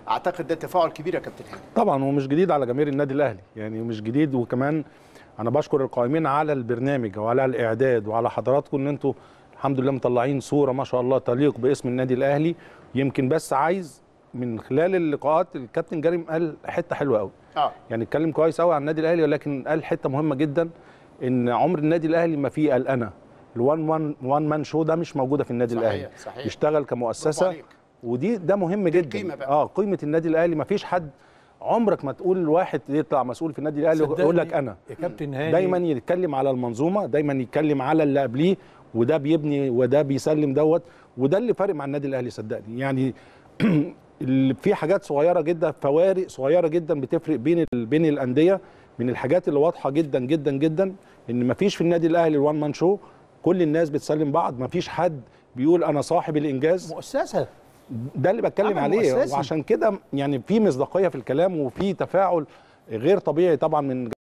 اعتقد ده تفاعل كبير يا كابتن هاني طبعا هو مش جديد على جماهير النادي الاهلي يعني مش جديد وكمان انا بشكر القائمين على البرنامج وعلى الاعداد وعلى حضراتكم ان انتوا الحمد لله مطلعين صوره ما شاء الله تليق باسم النادي الاهلي يمكن بس عايز من خلال اللقاءات الكابتن جارم قال حته حلوه قوي اه يعني اتكلم كويس قوي عن النادي الاهلي ولكن قال حته مهمه جدا ان عمر النادي الاهلي ما فيه الانا الوان وان وان مان شو ده مش موجوده في النادي صحيح، الاهلي صحيح. يشتغل برافو كمؤسسه عليك. ودي ده مهم جدا القيمة بقى. اه قيمه النادي الاهلي ما فيش حد عمرك ما تقول لواحد يطلع مسؤول في النادي الاهلي يقول لك صدقني انا يا كابتن هاني دايما يتكلم على المنظومه دايما يتكلم على اللي قبليه وده بيبني وده بيسلم دوت وده اللي فارق مع النادي الاهلي صدقني يعني اللي في حاجات صغيره جدا فوارق صغيره جدا بتفرق بين ال- بين الانديه من الحاجات اللي واضحه جدا جدا جدا ان مفيش في النادي الاهلي الوان مان شو كل الناس بتسلم بعض مفيش حد بيقول انا صاحب الانجاز مؤسسه ده اللي بتكلم عمل عليه مؤسسي. وعشان كده يعني في مصداقيه في الكلام وفي تفاعل غير طبيعي طبعا من